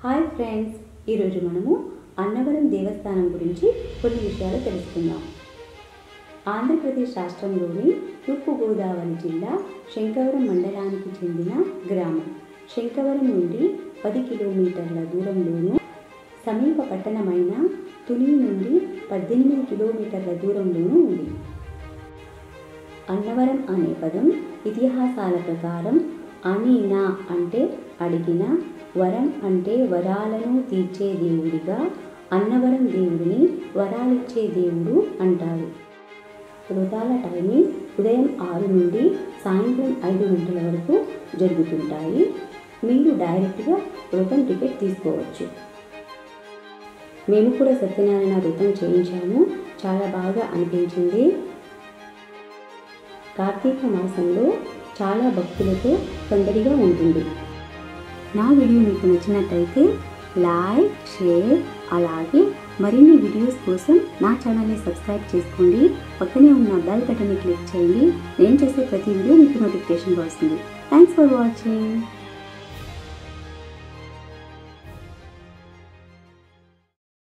hi friends ఈరోజు మనము అన్నవరం దేవస్థానం గురించి కొన్ని విషయాలు తెలుసుకుందాం ఆంధ్రప్రదేశ్ రాష్ట్రంలోని తూర్పుగోదావరి జిల్లా శంకవరం మండలానికి చెందిన గ్రామం శంకవరం నుండి పది కిలోమీటర్ల దూరంలోను సమీప పట్టణమైన తుని నుండి పద్దెనిమిది కిలోమీటర్ల దూరంలోనూ ఉంది అన్నవరం అనే పదం ఇతిహాసాల ప్రకారం అనీనా అంటే అడిగిన వరం అంటే వరాలను తీర్చే దేవుడిగా అన్నవరం దేవుడిని వరాలిచ్చే దేవుడు అంటారు వ్రతాల టైమింగ్ ఉదయం ఆరు నుండి సాయంత్రం ఐదు గంటల వరకు జరుగుతుంటాయి మీరు డైరెక్ట్గా వ్రతం టికెట్ తీసుకోవచ్చు మేము కూడా సత్యనారాయణ వ్రతం చేయించాము చాలా బాగా అనిపించింది కార్తీక మాసంలో చాలా భక్తులతో సందడిగా ఉంటుంది నా వీడియో మీకు నచ్చినట్టయితే లైక్ షేర్ అలాగే మరిన్ని వీడియోస్ కోసం నా ఛానల్ని సబ్స్క్రైబ్ చేసుకోండి పక్కనే ఉన్న బెల్ బటన్ని క్లిక్ చేయండి నేను చేసే ప్రతి వీడియో మీకు నోటిఫికేషన్ వస్తుంది థ్యాంక్స్ ఫర్ వాచింగ్